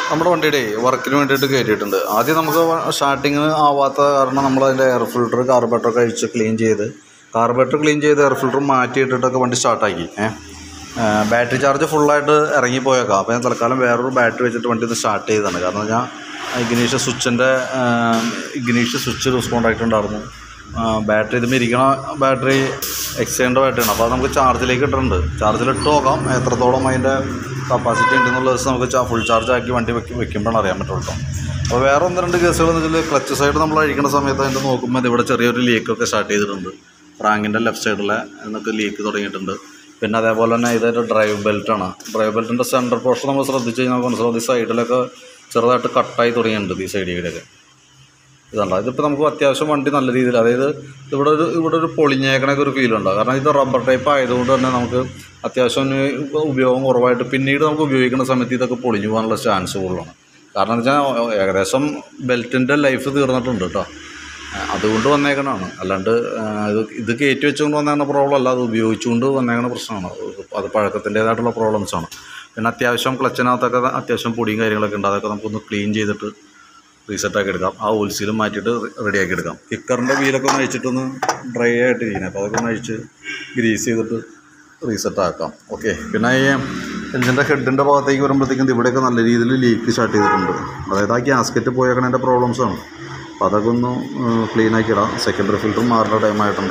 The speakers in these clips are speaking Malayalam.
നമ്മുടെ വണ്ടിയുടെ വർക്കിന് വേണ്ടിയിട്ട് കയറ്റിയിട്ടുണ്ട് ആദ്യം നമുക്ക് സ്റ്റാർട്ടിങ്ങിന് ആവാത്ത കാരണം നമ്മൾ അതിൻ്റെ എയർ ഫിൽറ്റർ കാർബറേറ്ററൊക്കെ അഴിച്ച് ക്ലീൻ ചെയ്ത് കാർബറേറ്റർ ക്ലീൻ ചെയ്ത് എയർ ഫിൽറ്റർ മാറ്റിയിട്ടിട്ടൊക്കെ വണ്ടി സ്റ്റാർട്ടാക്കി ഏഹ് ബാറ്ററി ചാർജ് ഫുള്ളായിട്ട് ഇറങ്ങിപ്പോയേക്കാം അപ്പോൾ ഞാൻ തൽക്കാലം വേറൊരു ബാറ്ററി വെച്ചിട്ട് വണ്ടി ഒന്ന് സ്റ്റാർട്ട് ചെയ്തതാണ് കാരണം ഞാൻ ഇഗ്നീഷ് സ്വിച്ചിൻ്റെ ഇഗ്നീഷ് സ്വിച്ച് ലൂസ് കോണ്ടാക്ട് ഉണ്ടായിരുന്നു ബാറ്ററി ഇതുമ്പോൾ ഇരിക്കണ ബാറ്ററി എക്സ്റ്റേണ്ട ബാറ്ററിയാണ് അപ്പോൾ അത് നമുക്ക് ചാർജിലേക്ക് ഇട്ടിട്ടുണ്ട് ചാർജിലിട്ട് നോക്കാം എത്രത്തോളം അതിൻ്റെ കപ്പാസിറ്റി ഉണ്ടെന്നുള്ള ദിവസം നമുക്ക് ചാ ഫുൾ ചാർജ് ആക്കി വണ്ടി വെക്ക് വെക്കുമ്പോഴാണ് അറിയാൻ പറ്റുള്ളൂ കേട്ടോ അപ്പോൾ വേറെ ഒന്ന് രണ്ട് കേസുകൾ എന്ന് വെച്ചാൽ ക്ലച്ച് സൈഡ് നമ്മൾ അഴിക്കുന്ന സമയത്ത് അതിൻ്റെ നോക്കുമ്പോൾ ഇത് ഇവിടെ ചെറിയൊരു ലീക്കൊക്കെ സ്റ്റാർട്ട് ചെയ്തിട്ടുണ്ട് റാങ്കിൻ്റെ ലെഫ്റ്റ് സൈഡിലെ എന്നൊക്കെ ലീക്ക് തുടങ്ങിയിട്ടുണ്ട് പിന്നെ അതേപോലെ തന്നെ ഇതൊരു ഡ്രൈവ് ബെൽറ്റാണ് ഡ്രൈവ് ബെൽറ്റിൻ്റെ സെൻറ്റർ പോർഷൻ നമ്മൾ ശ്രദ്ധിച്ച് കഴിഞ്ഞാൽ നമുക്ക് മനസ്സിലാവും ഈ സൈഡിലൊക്കെ ചെറുതായിട്ട് കട്ടായി തുടങ്ങിയിട്ടുണ്ട് ഈ സൈഡിലൊക്കെ ഇതുണ്ട് ഇതിപ്പോൾ നമുക്ക് അത്യാവശ്യം വണ്ടി നല്ല രീതിയിൽ അതായത് ഇവിടെ ഒരു ഇവിടെ ഒരു പൊളിഞ്ഞേക്കണൊക്കെ ഒരു ഫീൽ ഉണ്ട് കാരണം ഇത് റബ്ബർ ടൈപ്പ് ആയതുകൊണ്ട് തന്നെ നമുക്ക് അത്യാവശ്യം ഒരു ഉപയോഗം കുറവായിട്ട് പിന്നീട് നമുക്ക് ഉപയോഗിക്കുന്ന സമയത്ത് ഇതൊക്കെ പൊളിഞ്ഞു പോകാനുള്ള ചാൻസ് കൂടുതലാണ് കാരണം എന്ന് വെച്ചാൽ ഏകദേശം ബെൽറ്റിൻ്റെ ലൈഫ് തീർന്നിട്ടുണ്ട് കേട്ടോ അതുകൊണ്ട് വന്നേക്കണതാണ് അല്ലാണ്ട് ആ, ഇത് ഇത് കയറ്റി വെച്ചുകൊണ്ട് വന്നേക്കുന്ന പ്രോബ്ലം അല്ല അത് ഉപയോഗിച്ചുകൊണ്ട് വന്നേക്കുന്ന പ്രശ്നമാണ് അത് പഴക്കത്തിൻ്റേതായിട്ടുള്ള പ്രോബ്ലംസാണ് പിന്നെ അത്യാവശ്യം ക്ലച്ചിനകത്തൊക്കെ അത്യാവശ്യം പൊടിയും കാര്യങ്ങളൊക്കെ ഉണ്ട് അതൊക്കെ നമുക്കൊന്ന് ക്ലീൻ ചെയ്തിട്ട് റീസെറ്റാക്കി എടുക്കാം ആ ഓയിൽ മാറ്റിയിട്ട് റെഡിയാക്കി എടുക്കാം കിക്കറിൻ്റെ വീലൊക്കെ ഒന്ന് അഴിച്ചിട്ടൊന്ന് ഡ്രൈ ആയിട്ട് ഇരിക്കുന്നത് അപ്പോൾ അതൊക്കെ ഒന്ന് അഴിച്ച് ഗ്രീസ് ചെയ്തിട്ട് റീസെറ്റ് ആക്കാം ഓക്കെ പിന്നെ ഈ എഞ്ചിൻ്റെ ഹെഡിൻ്റെ ഭാഗത്തേക്ക് വരുമ്പോഴത്തേക്കും ഇവിടെയൊക്കെ നല്ല രീതിയിൽ ലീക്ക് സ്റ്റാർട്ട് ചെയ്തിട്ടുണ്ട് അതായത് ആ ഗ്യാസ്കറ്റ് പോയേക്കണതിൻ്റെ പ്രോബ്ലംസാണ് അപ്പോൾ അതൊക്കെ ഒന്ന് ക്ലീൻ ആക്കി ഇടാം സെക്കൻഡറി ഫിൽറ്റർ മാറേണ്ട ടൈം ആയിട്ടുണ്ട്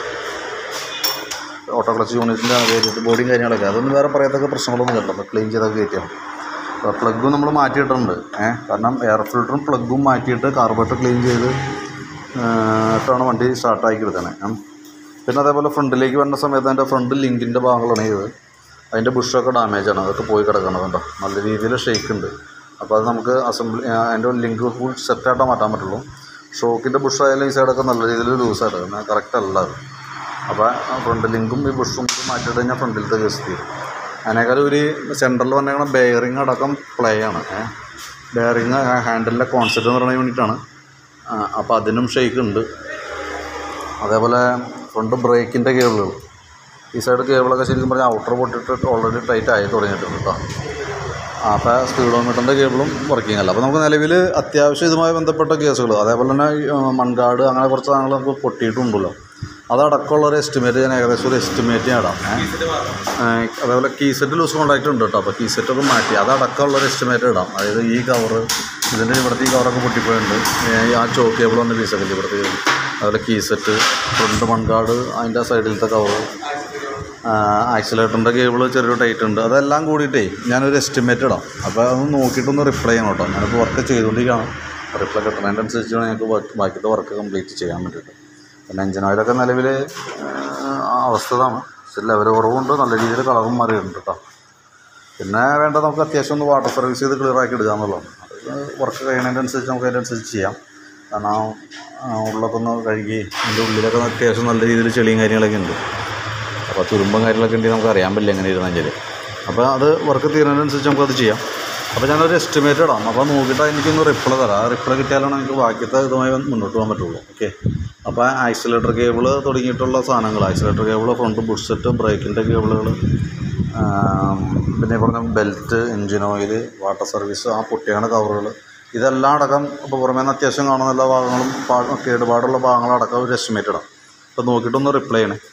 ഓട്ടോ ക്ലച്ച് യൂണിറ്റിൻ്റെ വേരിയറ്റ് ബോഡിയും കാര്യങ്ങളൊക്കെ അതൊന്നും വേറെ പറയത്തക്ക പ്രശ്നങ്ങളൊന്നും ഇല്ല അപ്പോൾ ക്ലീൻ ചെയ്തൊക്കെ കയറ്റിയാണ് അപ്പോൾ പ്ലഗും നമ്മൾ മാറ്റിയിട്ടുണ്ട് ഏഹ് കാരണം എയർ ഫിൽറ്ററും പ്ലഗും മാറ്റിയിട്ട് കാർബറേറ്റർ ക്ലീൻ ചെയ്ത് ഇട്ടാണ് വണ്ടി സ്റ്റാർട്ടാക്കി എടുത്തത് പിന്നെ അതേപോലെ ഫ്രണ്ടിലേക്ക് വരുന്ന സമയത്ത് അതിൻ്റെ ഫ്രണ്ട് ലിങ്കിൻ്റെ ഭാഗങ്ങളാണ് ഇത് അതിൻ്റെ ബുഷൊക്കെ ഡാമേജാണ് അതൊക്കെ പോയി കിടക്കണം കേട്ടോ നല്ല രീതിയിൽ ഷേക്ക് ഉണ്ട് അപ്പോൾ അത് നമുക്ക് അസംബ്ലി അതിൻ്റെ ലിങ്ക് ഫുൾ സെറ്റായിട്ടേ മാറ്റാൻ പറ്റുള്ളൂ ഷോക്കിൻ്റെ ബുഷായാലും ഈ സൈഡൊക്കെ നല്ല രീതിയിൽ ലൂസായിട്ട് എന്നാൽ കറക്റ്റ് അല്ല അത് അപ്പോൾ ഫ്രണ്ട് ലിങ്കും ഈ ബുഷും കൂടി മാറ്റിയിട്ട് കഴിഞ്ഞാൽ ഫ്രണ്ടിലത്തെ കേസ് തീരും അതിനേക്കാളും ഒരു സെൻറ്ററിൽ വന്നേക്കണ ബെയറിങ് അടക്കം പ്ലേ ആണ് ബെയറിങ് ഹാൻഡിലിൻ്റെ കോൺസെപ്റ്റ് എന്ന് പറയുന്ന യൂണിറ്റാണ് അപ്പോൾ അതിനും ഷെയ്ക്ക് ഉണ്ട് അതേപോലെ ഫ്രണ്ട് ബ്രേക്കിൻ്റെ കേബിളുകൾ ഈ സൈഡ് കേബിളൊക്കെ ശരിക്കും പറഞ്ഞാൽ ഔട്ടർ പൊട്ടിട്ട് ഓൾറെഡി ടൈറ്റ് ആയി തുടങ്ങിയിട്ടുണ്ട് കേട്ടോ അപ്പോൾ സ്പീഡോമീറ്ററിൻ്റെ കേബിളും വർക്കിംഗ് അല്ല അപ്പോൾ നമുക്ക് നിലവിൽ അത്യാവശ്യം ഇതുമായി ബന്ധപ്പെട്ട കേസുകൾ അതേപോലെ തന്നെ ഈ, ആ, മൺകാട് അങ്ങനെ കുറച്ച് സാധനങ്ങൾ നമുക്ക് പൊട്ടിയിട്ടുണ്ടല്ലോ അതടക്കമുള്ള ഒരു എസ്റ്റിമേറ്റ് ഞാൻ ഏകദേശം ഒരു എസ്റ്റിമേറ്റ് ഞാൻ ഇടാം ഏ. ഏ, അതേപോലെ കീസെറ്റ് ലൂസ് കോൺടാക്റ്റ് ഉണ്ട് കേട്ടോ അപ്പോൾ കീസെറ്റൊക്കെ മാറ്റി അതടക്കമുള്ള ഒരു എസ്റ്റിമേറ്റ് ഇടാം അതായത് ഈ കവറ് ഇതിൻ്റെ ഇവിടുത്തെ ഈ കവറൊക്കെ പൊട്ടിപ്പോയിട്ടുണ്ട് ഏ, ഈ ആ ചോക്ക് കേബിൾ വന്ന പീസൊക്കെ ഇല്ലേ ഇവിടുത്തെ കേബിൾ അതുപോലെ കീസെറ്റ് ഫ്രണ്ട് മൺകാട് അതിൻ്റെ സൈഡിലത്തെ കവറ് ആക്സിലേറ്ററിൻ്റെ കേബിൾ ചെറിയൊരു ടൈറ്റ് ഉണ്ട് അതെല്ലാം കൂടിയിട്ടേ ഞാനൊരു എസ്റ്റിമേറ്റ് ഇടാം അപ്പോൾ അതൊന്ന് നോക്കിയിട്ടൊന്ന് റിപ്ലൈ ചെയ്യണം കേട്ടോ ഞാനിപ്പോൾ വർക്ക് ചെയ്തുകൊണ്ടിരിക്കുകയാണ് റിപ്ലൈ കിട്ടുന്നതിനനുസരിച്ച് വേണം ഞങ്ങൾക്ക് ബാക്കി- ബാക്കിത്തെ വർക്ക് കംപ്ലീറ്റ് ചെയ്യാൻ വേണ്ടിയിട്ട് പിന്നെ എഞ്ചിൻ ഓയിലൊക്കെ നിലവിൽ അവസ്ഥ ഇതാണ് പക്ഷെ ലെവൽ കുറവുണ്ട് നല്ല രീതിയിൽ കളറും മാറിയിട്ടുണ്ട് കേട്ടോ പിന്നെ വേണ്ട നമുക്ക് അത്യാവശ്യം ഒന്ന് വാട്ടർ സർവീസ് ചെയ്ത് ക്ലിയർ ആക്കി എടുക്കുക എന്നുള്ളതാണ് അത് വർക്ക് കഴിയുന്നതിനനുസരിച്ച് നമുക്ക് അതിനനുസരിച്ച് ചെയ്യാം കാരണം ആ, ഉള്ളൊക്കെ ഒന്ന് കഴുകി അതിൻ്റെ ഉള്ളിലൊക്കെ അത്യാവശ്യം നല്ല രീതിയിൽ ചെളിയും കാര്യങ്ങളൊക്കെ ഉണ്ട് അപ്പോൾ തുരുമ്പും കാര്യങ്ങളൊക്കെ ഉണ്ടെങ്കിൽ നമുക്ക് അറിയാൻ പറ്റില്ല എങ്ങനെ ഇരുന്നെങ്കിൽ അപ്പോൾ അത് വർക്ക് തീരുന്നതിനനുസരിച്ച് നമുക്കത് ചെയ്യാം അപ്പോൾ ഞാനൊരു എസ്റ്റിമേറ്റ് ഇടാം അപ്പോൾ നോക്കിയിട്ട് എനിക്കൊന്ന് റിപ്ലൈ തരാം ആ റിപ്ലൈ കിട്ടിയാലാണ് എനിക്ക് ബാക്കിയത്തെ ഇതുമായി മുന്നോട്ട് പോകാൻ പറ്റുള്ളൂ ഓക്കെ അപ്പോൾ ആക്സിലേറ്റർ കേബിൾ തുടങ്ങിയിട്ടുള്ള സാധനങ്ങൾ accelerator cable front bush set ബ്രേക്കിൻ്റെ കേബിളുകൾ പിന്നെ ഈ പറഞ്ഞ belt engine oil water service ആ പൊട്ടിയാണ് കവറുകൾ ഇതെല്ലാം അടക്കം ഇപ്പോൾ പുറമേ നിന്ന് അത്യാവശ്യം കാണുന്ന എല്ലാ ഭാഗങ്ങളും പാ- കേടുപാടുള്ള ഭാഗങ്ങളടക്കം ഒരു എസ്റ്റിമേറ്റ് ഇടാം അപ്പോൾ നോക്കിയിട്ടൊന്ന് റിപ്ലൈ ചെയ്യണേ